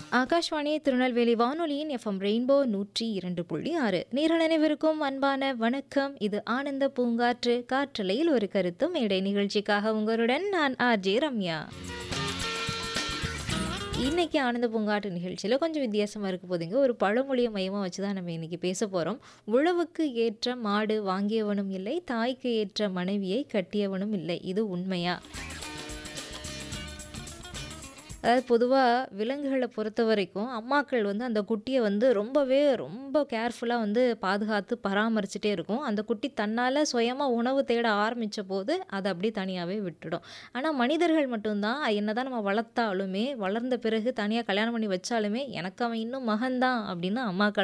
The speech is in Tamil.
ஆகாஷ்வாணி திருநெல்வேலி வானொலியின் எஃப்எம் ரெயின்போ நூற்றி இரண்டு புள்ளி ஆறு நேரல் அனைவருக்கும் அன்பான வணக்கம் இது ஆனந்த பூங்காற்று காற்றலையில் ஒரு கருத்து மேடை நிகழ்ச்சிக்காக உங்களுடன் நான் ஆர்ஜே ரம்யா இன்னைக்கு ஆனந்த பூங்காற்று நிகழ்ச்சியில் கொஞ்சம் வித்தியாசமாக இருக்க போதுங்க ஒரு பழமொழியை மையமாக வச்சு தான் நம்ம இன்னைக்கு பேச போகிறோம் உழவுக்கு ஏற்ற மாடு வாங்கியவனும் இல்லை தாய்க்கு ஏற்ற மனைவியை கட்டியவனும் இல்லை இது உண்மையா அதாவது பொதுவாக விலங்குகளை பொறுத்த வரைக்கும் அம்மாக்கள் வந்து அந்த குட்டியை வந்து ரொம்பவே ரொம்ப கேர்ஃபுல்லாக வந்து பாதுகாத்து பராமரிச்சுட்டே இருக்கும் அந்த குட்டி தன்னால் சுயமாக உணவு தேட ஆரம்பித்த போது அதை அப்படியே தனியாகவே விட்டுடும் ஆனால் மனிதர்கள் மட்டும்தான் என்ன தான் நம்ம வளர்த்தாலுமே வளர்ந்த பிறகு தனியாக கல்யாணம் பண்ணி வச்சாலுமே எனக்கு அவன் இன்னும் மகன்தான் அப்படின்னு அம்மாக்கள்